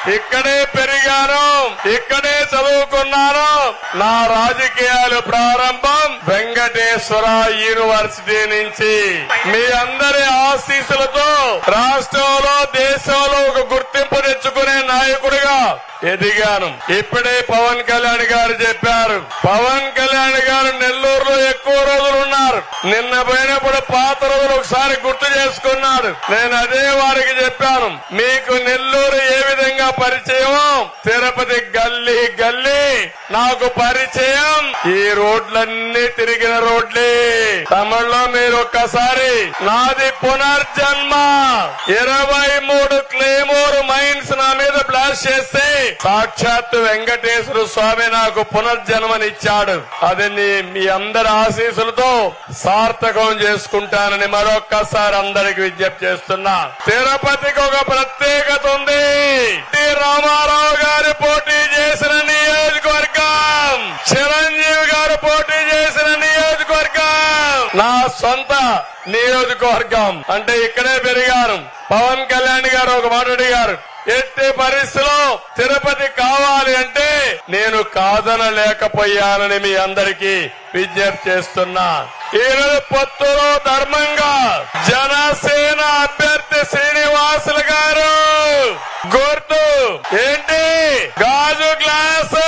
ఇక్కడే పెరిగాను ఇక్కడే చదువుకున్నాను నా రాజకీయాలు ప్రారంభం వెంకటేశ్వర యూనివర్సిటీ నుంచి మీ అందరి ఆశీస్సులతో రాష్ట్రంలో దేశంలో ఒక గుర్తింపు తెచ్చుకునే నాయకుడిగా ఎదిగాను ఇప్పుడే పవన్ కళ్యాణ్ గారు చెప్పారు పవన్ కళ్యాణ్ గారు నెల్లూరులో ఎక్కువ రోజులు ఉన్నారు నిన్న పోయినప్పుడు పాత రోజులు ఒకసారి గుర్తు చేసుకున్నాడు నేను అదే వారికి చెప్పాను మీకు నెల్లూరు ఏ విధంగా పరిచయమో తిరుపతి గల్లీ గల్లీ నాకు పరిచయం ఈ రోడ్లన్నీ తిరిగిన రోడ్లే తమిళ్లో మీరు ఒక్కసారి నాది పునర్జన్మ ఇరవై మూడు క్లేమోర్ మైన్స్ నా మీద బ్లాస్ట్ చేస్తే సాక్షాత్ వెంకటేశ్వర స్వామి నాకు పునర్జన్మనిచ్చాడు అది నీ- మీ అందరి ఆశీస్సులతో సార్థకం చేసుకుంటానని మరొక్కసారి అందరికి విజ్ఞప్తి చేస్తున్నా తిరుపతికి ఒక ప్రత్యేకత ఉంది టి రామారావు గారు పోటీ చేసిన నియోజకవర్గం చిరంజీవి గారు పోటీ చేసిన నియోజకవర్గం నా సొంత నియోజకవర్గం అంటే ఇక్కడే పెరిగాను పవన్ కళ్యాణ్ గారు ఒక మాట అడిగారు ఎట్టి పరిస్థితిలో తిరుపతి కావాలి అంటే నేను కాదనలేకపోయానని మీ అందరికీ విజ్ఞప్తి చేస్తున్నా ఈరోజు పొత్తులో ధర్మంగా జనసేన అభ్యర్థి శ్రీనివాసులు గారు గుర్తు ఏంటి గాజు గ్లాసు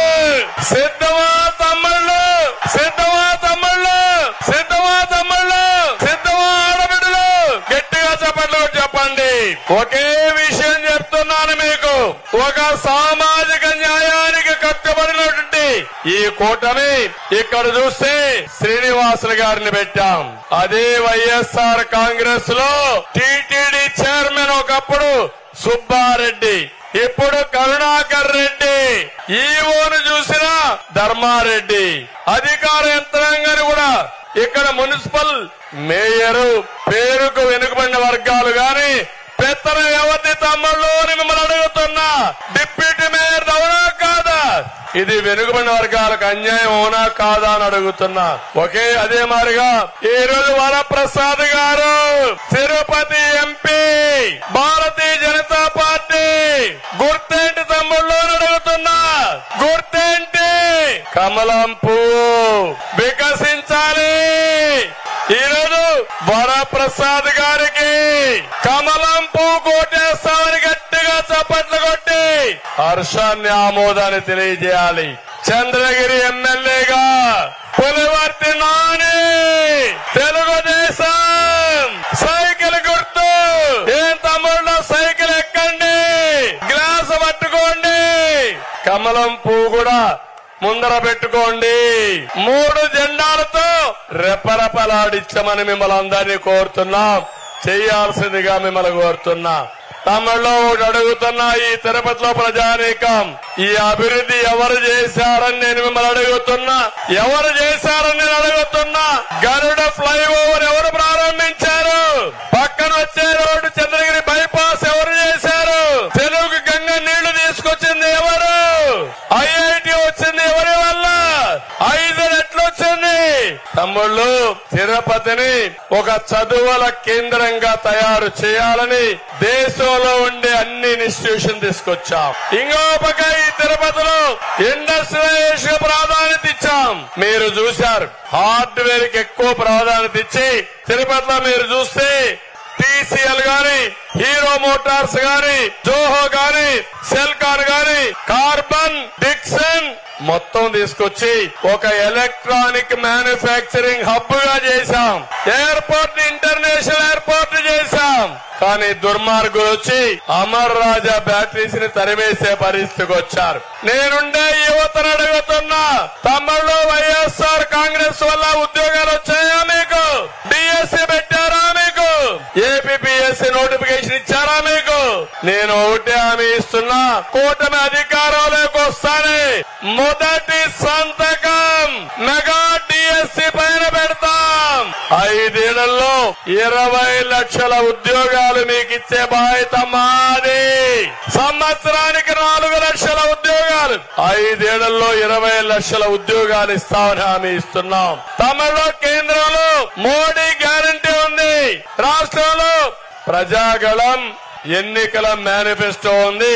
సిద్ధమా తమ్ముళ్ళు సిద్ధమా తమ్ముళ్ళు సిద్ధమా తమ్ముళ్ళు సిద్ధమా ఆడబిడ్డలు గట్టిగా చెప్పండి చెప్పండి ఒకే విషయం చెప్తున్నాను మీకు ఒక సామాజిక న్యాయానికి కట్టుబడినటువంటి ఈ కూటమి ఇక్కడ చూస్తే శ్రీనివాసులు గారిని పెట్టాం అదే వైఎస్ఆర్ కాంగ్రెస్ లో టిటిడి చైర్మన్ ఒకప్పుడు సుబ్బారెడ్డి ఇప్పుడు కరుణాకర్ రెడ్డి ఈవోను చూసిన ధర్మారెడ్డి అధికార యంత్రాంగాన్ని కూడా ఇక్కడ మున్సిపల్ మేయరు పేరుకు వెనుకబడిన వర్గాలు గాని పెత్తన ఎవరిని తమ్ముళ్ళు అని మిమ్మల్ని అడుగుతున్నా డిప్యూటీ మేయర్ అవునా కాదా ఇది వెనుకబడిన వర్గాలకు అన్యాయం అవునా కాదా అని అడుగుతున్నా ఒకే అదే మాదిరిగా ఈ రోజు వరప్రసాద్ గారు తిరుపతి ఎంపీ భారతీయ జనతా పార్టీ గుర్తేంటి తమ్ముళ్ళు అని అడుగుతున్నా గుర్తేంటి కమలం పువ్వు వికసించాలి ఈరోజు వరప్రసాద్ గారికి కమలం పువ్వు కోటేస్తామని గట్టిగా చప్పట్లు కొట్టి హర్షాన్ని ఆమోదాన్ని తెలియజేయాలి చంద్రగిరి ఎమ్మెల్యేగా పులివర్తి నాని తెలుగుదేశం సైకిల్ గుర్తు ఏం తమ్ముళ్ళు సైకిల్ ఎక్కండి గ్లాస్ పట్టుకోండి కమలం పువ్వు కూడా ముందర పెట్టుకోండి మూడు జెండాలతో రెపరెపలాడించమని మిమ్మల్ని అందరినీ కోరుతున్నాం చేయాల్సిందిగా మిమ్మల్ని కోరుతున్నా తమిళలో ఒకటి అడుగుతున్నా ఈ తిరుపతిలో ప్రజానీకం ఈ అభివృద్ధి ఎవరు చేశారని నేను మిమ్మల్ని అడుగుతున్నా ఎవరు చేశారని నేను అడుగుతున్నా గరుడ ఫ్లైఓవర్ ఎవరు ప్రారంభించారు పక్కన వచ్చే రోడ్డు చంద్రగిరి బైపాస్ ఎవరు చేశారు తెలుగు గంగ నీళ్లు తీసుకొచ్చింది ఎవరు ఐఐటి వచ్చింది ఎవరి వల్ల ఐదు రెట్లు వచ్చింది తమ్ముళ్ళు తిరుపతిని ఒక చదువుల కేంద్రంగా తయారు చేయాలని దేశంలో ఉండే అన్ని ఇన్స్టిట్యూషన్ తీసుకొచ్చాం ఇంకో పక్క ఈ తిరుపతిలో ఇండస్ట్రియలైజేషన్ ప్రాధాన్యత ఇచ్చాం మీరు చూశారు హార్డ్వేర్ కి ఎక్కువ ప్రాధాన్యత ఇచ్చి తిరుపతిలో మీరు చూస్తే టీసీఎల్ గాని హీరో మోటార్స్ గాని జోహో గాని సెల్కాన్ గాని కార్బన్ డిక్సన్ మొత్తం తీసుకొచ్చి ఒక ఎలక్ట్రానిక్ మ్యానుఫ్యాక్చరింగ్ హబ్ గా చేశాం ఎయిర్పోర్ట్ ఇంటర్నేషనల్ ఎయిర్పోర్ట్ చేశాం కానీ దుర్మార్గులు వచ్చి అమర్ రాజా బ్యాటరీస్ ని తరివేసే పరిస్థితికి వచ్చారు నేనుండే యువతను అడుగుతున్నా తమిళలో వైఎస్ఆర్ కాంగ్రెస్ వల్ల ఉద్యోగాలు వచ్చాయా మీకు డిఎస్సి పెట్టారా మీకు ఏపీఎస్సి నోటిఫికేషన్ ఇచ్చారా మీకు నేను ఒకటే హామీ ఇస్తున్నా కూటమి అధికారంలోకి వస్తానే మొదటి సంతకం మెగా డిఎస్సి పైన పెడతాం ఐదేళ్లలో ఇరవై లక్షల ఉద్యోగాలు మీకు ఇచ్చే బాధ్యత మాది సంవత్సరానికి నాలుగు లక్షల ఉద్యోగాలు ఐదేళ్లలో ఇరవై లక్షల ఉద్యోగాలు ఇస్తామని హామీ ఇస్తున్నాం తమిళలో కేంద్రంలో మోడీ గ్యారంటీ ఉంది రాష్ట్రంలో ప్రజాగళం ఎన్నికల మేనిఫెస్టో ఉంది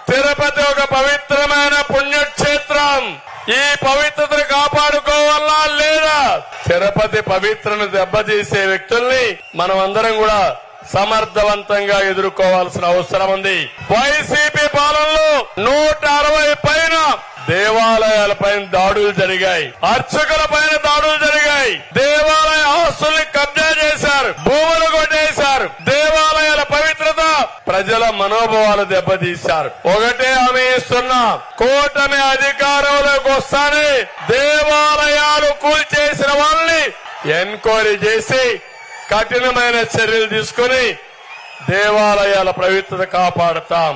తిరుపతి ఒక పవిత్రమైన పుణ్యక్షేత్రం ఈ పవిత్రతను కాపాడుకోవాలా లేదా తిరుపతి పవిత్రను దెబ్బతీసే వ్యక్తుల్ని మనం అందరం కూడా సమర్థవంతంగా ఎదుర్కోవాల్సిన అవసరం ఉంది వైసీపీ పాలనలో నూట అరవై పైన దేవాలయాల పైన దాడులు జరిగాయి అర్చకుల పైన దాడులు జరిగాయి దేవాలయ ఆస్తుల్ని కబ్జా చేశారు భూములు కొట్టేశారు దేవాలయాల పవిత్రత ప్రజల మనోభావాలు దెబ్బతీశారు ఒకటే హామీ ఇస్తున్నా కూటమి అధికారంలోకి వస్తానే దేవాలయాలు కూల్చేసిన వాళ్ళని ఎంక్వైరీ చేసి కఠినమైన చర్యలు తీసుకుని దేవాలయాల పవిత్రత కాపాడుతాం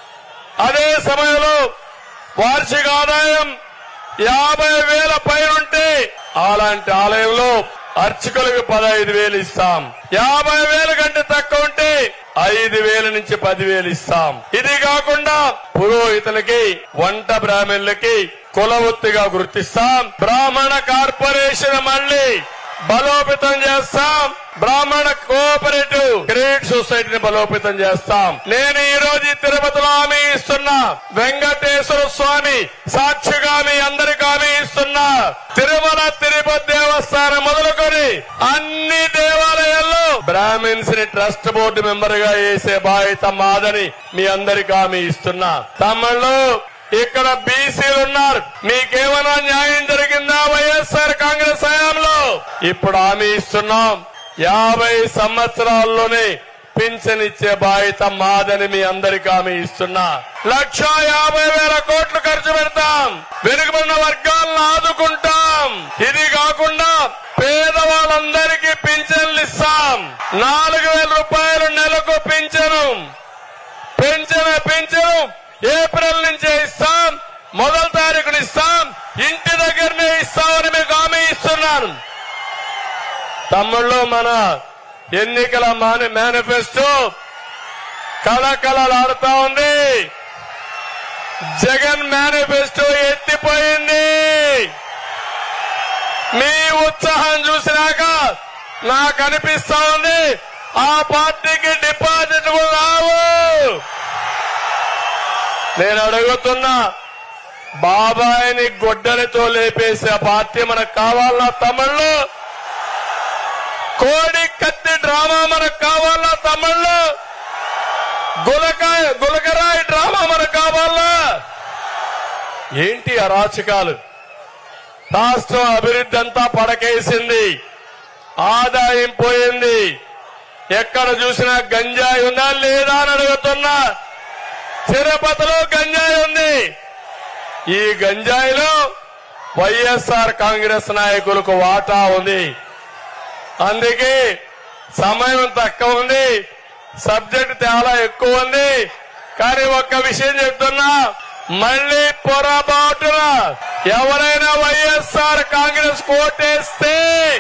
అదే సమయంలో వార్షిక ఆదాయం యాభై వేల పైనుంటే అలాంటి ఆలయంలో అర్చకులకు పదహైదు వేలు ఇస్తాం యాభై వేల కంటే తక్కువ ఉంటే ఐదు వేల నుంచి పదివేలు ఇస్తాం ఇది కాకుండా పురోహితులకి వంట బ్రాహ్మణులకి కుల వృత్తిగా గుర్తిస్తాం బ్రాహ్మణ కార్పొరేషన్ మళ్ళీ బలోపేతం చేస్తాం బ్రాహ్మణ కోఆపరేటివ్ క్రెడిట్ సొసైటీని బలోపేతం చేస్తాం నేను ఈ రోజు ఈ తిరుపతిలో హామీ ఇస్తున్నా వెంకటేశ్వర స్వామి సాక్షిగా మీ అందరికి హామీ ఇస్తున్నా తిరుమల తిరుపతి దేవస్థానం మొదలుకొని అన్ని దేవాలయాల్లో బ్రాహ్మిన్స్ ని ట్రస్ట్ బోర్డు మెంబర్ గా వేసే బాధ్యత మాదని మీ అందరికి హామీ ఇస్తున్నా తమ్ముళ్ళు ఇక్కడ బీసీలు ఉన్నారు మీకేమైనా న్యాయం జరిగిందా వైఎస్ఆర్ కాంగ్రెస్ హయాంలో ఇప్పుడు హామీ ఇస్తున్నాం యాభై సంవత్సరాల్లోనే పింఛన్ ఇచ్చే బాధ్యత మాదని మీ అందరికి హామీ ఇస్తున్నా లక్ష యాభై వేల కోట్లు ఖర్చు పెడతాం వెనుకబడిన వర్గాలను ఆదుకుంటాం ఇది కాకుండా పేదవాళ్ళందరికీ పింఛన్లు ఇస్తాం నాలుగు వేల రూపాయలు నెలకు పింఛను పెంచిన పెంచను ఏప్రిల్ నుంచే ఇస్తాం మొదటి తారీఖున ఇస్తాం ఇంటి దగ్గరనే ఇస్తామని మీకు హామీ ఇస్తున్నాను తమ్ముళ్ళు మన ఎన్నికల మాని మేనిఫెస్టో కళకళలాడుతా ఉంది జగన్ మేనిఫెస్టో ఎత్తిపోయింది మీ ఉత్సాహం చూసినాక నాకు అనిపిస్తా ఉంది ఆ పార్టీకి డిపాజిట్ కూడా రావు నేను అడుగుతున్నా బాబాయిని గొడ్డలితో లేపేసే పార్టీ మనకు కావాలన్నా తమిళ్ళు కోడి కత్తి డ్రామా మనకు కావాలన్నా తమిళ్ళు గులకాయ గులకరాయి డ్రామా మనకు కావాలా ఏంటి అరాచకాలు రాష్ట్రం అభివృద్ధి అంతా పడకేసింది ఆదాయం పోయింది ఎక్కడ చూసినా గంజాయి ఉందా లేదా అని అడుగుతున్నా తిరుపతిలో గంజాయి ఉంది ఈ గంజాయిలో వైఎస్ఆర్ కాంగ్రెస్ నాయకులకు వాటా ఉంది అందుకే సమయం తక్కువ ఉంది సబ్జెక్ట్ చాలా ఎక్కువ ఉంది కానీ ఒక్క విషయం చెప్తున్నా మళ్ళీ పొరపాటున ఎవరైనా వైఎస్ఆర్ కాంగ్రెస్ కోటేస్తే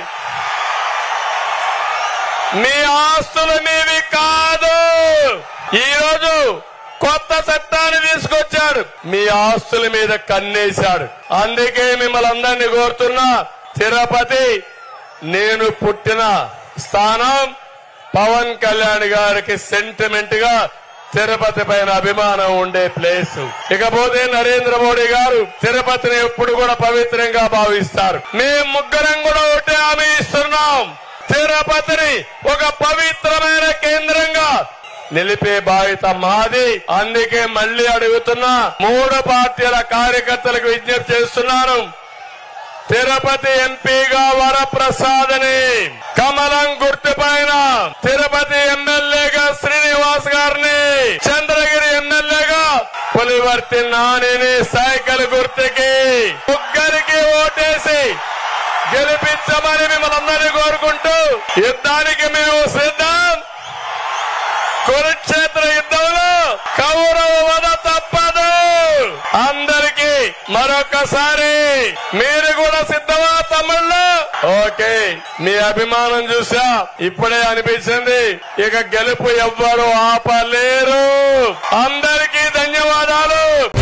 మీ ఆస్తులు మీవి కాదు ఈ రోజు కొత్త చట్టాన్ని తీసుకొచ్చాడు మీ ఆస్తుల మీద కన్నేశాడు అందుకే మిమ్మల్ని అందరినీ కోరుతున్నా తిరుపతి నేను పుట్టిన స్థానం పవన్ కళ్యాణ్ గారికి సెంటిమెంట్ గా తిరుపతి పైన అభిమానం ఉండే ప్లేస్ ఇకపోతే నరేంద్ర మోడీ గారు తిరుపతిని ఎప్పుడు కూడా పవిత్రంగా భావిస్తారు మేము ముగ్గురం కూడా ఒకటే హామీ ఇస్తున్నాం తిరుపతిని ఒక పవిత్రమైన కేంద్రంగా నిలిపే బాధ్యత మాది అందుకే మళ్ళీ అడుగుతున్నా మూడు పార్టీల కార్యకర్తలకు విజ్ఞప్తి చేస్తున్నాను తిరుపతి ఎంపీగా వరప్రసాద్ని కమలం గుర్తు పైన తిరుపతి ఎమ్మెల్యేగా శ్రీనివాస్ గారిని చంద్రగిరి ఎమ్మెల్యేగా పులివర్తి నానిని సైకిల్ గుర్తుకి ముగ్గురికి ఓటేసి గెలిపించమని మిమ్మల్ని అందరినీ కోరుకుంటూ యుద్ధానికి మేము సిద్ధం కురుక్షేత్ర యుద్ధంలో కౌరవ వద తప్పదు అందరికీ మరొకసారి మీరు కూడా సిద్ధమా తమ్ముళ్ళు ఓకే మీ అభిమానం చూసా ఇప్పుడే అనిపించింది ఇక గెలుపు ఎవ్వరు ఆపలేరు అందరికీ ధన్యవాదాలు